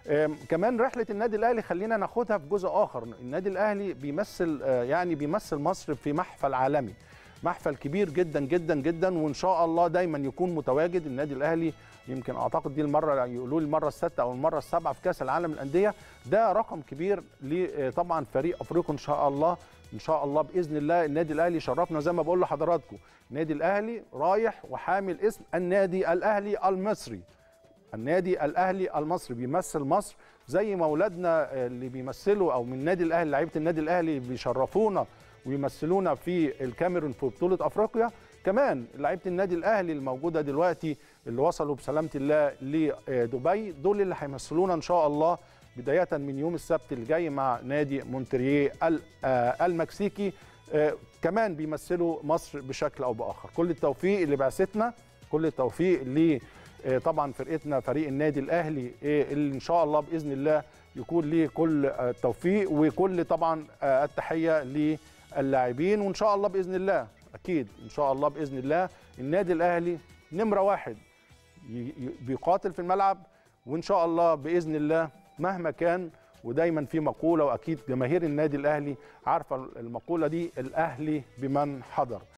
آم، كمان رحله النادي الاهلي خلينا ناخدها في جزء اخر النادي الاهلي بيمثل آه، يعني بيمثل مصر في محفل عالمي محفل كبير جدا جدا جدا وان شاء الله دايما يكون متواجد النادي الاهلي يمكن اعتقد دي المره يقولوا لي المره السادسه او المره السابعه في كاس العالم للانديه ده رقم كبير ل- طبعا فريق افريقيا ان شاء الله ان شاء الله باذن الله النادي الاهلي شرفنا زي ما بقول لحضراتكم النادي الاهلي رايح وحامل اسم النادي الاهلي المصري النادي الاهلي المصري بيمثل مصر زي ما اولادنا اللي بيمثلوا او من النادي الاهلي لعيبه النادي الاهلي بيشرفونا ويمثلونا في الكاميرون في بطوله افريقيا كمان لعيبه النادي الاهلي الموجوده دلوقتي اللي وصلوا بسلامه الله لدبي دول اللي هيمثلونا ان شاء الله بدايه من يوم السبت اللي جاي مع نادي مونترييه ال- آه، المكسيكي آه، كمان بيمثلوا مصر بشكل او باخر كل التوفيق لبعثتنا كل التوفيق ل آه، طبعا فرقتنا فريق النادي الاهلي آه، اللي ان شاء الله باذن الله يكون ليه كل آه، التوفيق وكل طبعا آه، التحيه للاعبين وان شاء الله باذن الله اكيد ان شاء الله باذن الله النادي الاهلي نمره واحد ي- ي- بيقاتل في الملعب وان شاء الله باذن الله مهما كان ودايما في مقوله واكيد جماهير النادي الاهلي عارفه المقوله دي الاهلي بمن حضر